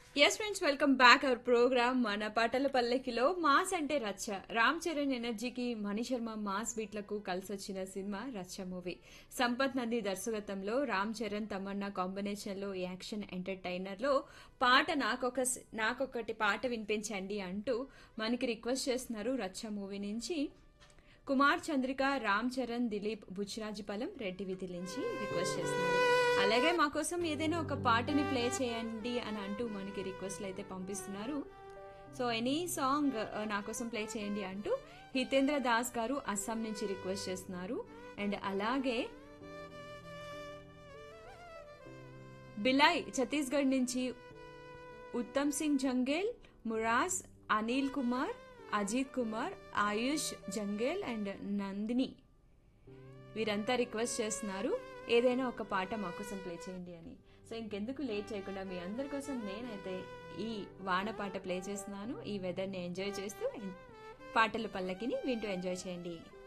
yes friends welcome back our programme మన పాటల పల్లెకిలో మాస్ అంటే రచ్చ రామ్ చరణ్ ఎనర్జీకి మణి శర్మ మాస్ బీట్లకు కలిసొచ్చిన సినిమా రచ్చ మూవీ సంపత్ నంది దర్శకత్వంలో రామ్ చరణ్ తమన్నా కాంబినేషన్ లో యాక్షన్ ఎంటర్టైనర్ లో పాట నాకొక నాకొకటి పాట వినిపించండి అంటూ మనకి రిక్వెస్ట్ చేస్తున్నారు రచ్చ మూవీ నుంచి కుమార్ చంద్రిక రామ్ చరణ్ దిలీప్ బుచ్చిరాజుపాలెం రెడ్డి విధి నుంచి రిక్వెస్ట్ చేస్తున్నారు అలాగే మా కోసం ఏదైనా ఒక పాటని ప్లే చేయండి అని అంటూ మనకి రిక్వెస్ట్లు అయితే పంపిస్తున్నారు సో ఎనీ సాంగ్ నా కోసం ప్లే చేయండి అంటూ హితేంద్ర దాస్ గారు అస్సాం నుంచి రిక్వెస్ట్ చేస్తున్నారు అండ్ అలాగే బిలాయ్ ఛత్తీస్గఢ్ నుంచి ఉత్తమ్ సింగ్ జంగేల్ మురాజ్ అనిల్ కుమార్ అజిత్ కుమార్ ఆయుష్ జంగేల్ అండ్ నందిని వీరంతా రిక్వెస్ట్ చేస్తున్నారు ఏదైనా ఒక పాట మా కోసం ప్లే చేయండి అని సో ఇంకెందుకు లేట్ చేయకుండా మీ అందరి కోసం నేనైతే ఈ వాన పాట ప్లే చేస్తున్నాను ఈ వెదర్ని ఎంజాయ్ చేస్తూ పాటల పల్లకిని వింటూ ఎంజాయ్ చేయండి